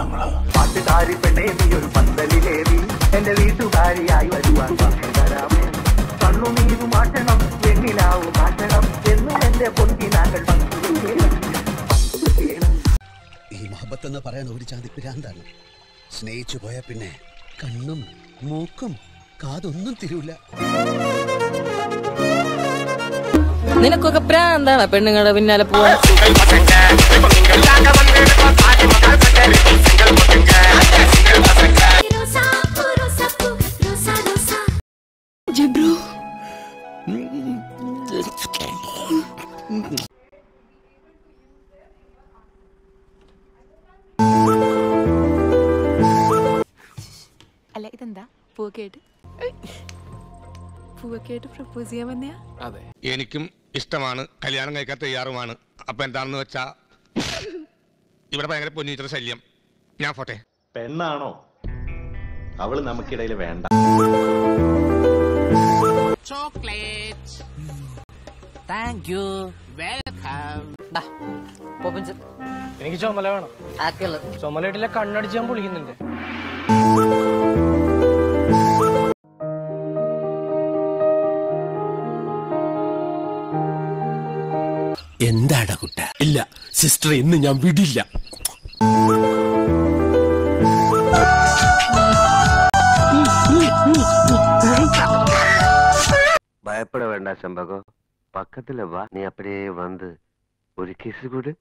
ഞങ്ങള് പാട്ടുകാരി പെണ്ണേ നീ ഒരു പന്തലിലേറി എന്റെ വീട്ടുകാരിയായി വരുവാൻ തരാമേ കണ്ണുനീരു മാറ്റണം വെണ്ണിലാവു മാറ്റണം എന്നും എന്റെ പൊൻകിനാകൾ പങ്കുവയ്ക്കണം പങ്കുവയ്ക്കണം ഈ മഹബത്ത് എന്ന് പറയാൻ ഒരു ജാതി പിരാന്താണ് സ്നേഹിച്ചു പോയ പിന്നെ കണ്ണും മൂക്കും കാതൊന്നും തിരൂല നിനക്കൊക്കെ പ്രാന്താണ് പെണ്ണുങ്ങളുടെ പിന്നാലെ പോവാൻ അല്ല ഇതെന്താ പൂവക്കേട്ട് പൂവക്കേട്ട് പ്രപ്പോസ് ചെയ്യാൻ വന്നയാ എനിക്കും ഇഷ്ടമാണ് കല്യാണം കഴിക്കാൻ തയ്യാറുമാണ് അപ്പൊ എന്താണെന്ന് വെച്ചാ ഇവിടെ ഭയങ്കര പൊന്നിച്ചിട്ട് ശല്യം ഞാൻ പോട്ടെ പെണ്ണാണോ അവള് നമുക്കിടയിൽ വേണ്ട എനിക്ക് ചുമല വേണം ചുമലയിട്ടില്ല കണ്ണടിച്ച് ഞാൻ പൊളിക്കുന്നുണ്ട് എന്താടാ കുട്ട ഇല്ല സിസ്റ്റർ ഇന്ന് ഞാൻ വിടില്ല பயப்பட வேண்டாம் செம்பகம் பக்கத்துல வா நீ அப்படியே வந்து ஒரு கிஸ் கொடு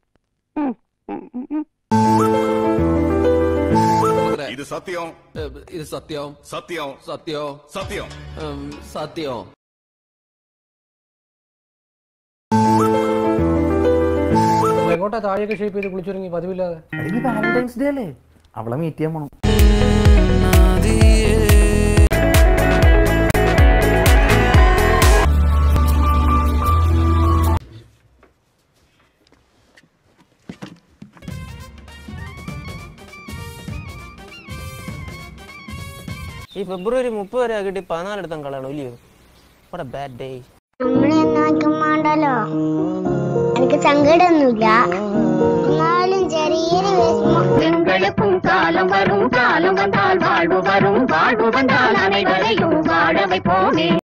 ഇത് സത്യം ഇത് സത്യം സത്യം സത്യം സത്യം സത്യം എങ്ങോട്ടാ താഴെയൊക്കെ ഷേപ്പ് ചെയ്ത് കുളിച്ചൊരുങ്ങി പതിവില്ലാതെ വാലന്റൈൻസ് ഡേ അല്ലേ അവളെ മീറ്റ് ചെയ്യാൻ പോണം ഈ ഫെബ്രുവരി മുപ്പത് വരെ കിട്ടി പതിനാലെടുത്തം കളയണം ഇല്ലയോ what a bad day മാണ്ടല്ലോ എനിക്ക് സങ്കടമൊന്നുമില്ല എന്നാലും ചെറിയൊരു വിഷമം കാലം വരും കാലം വന്നാൽ വാഴ്വ് വരും വാഴ്വ് വന്നാൽ അனைவரையும் வாழ வைப்போமே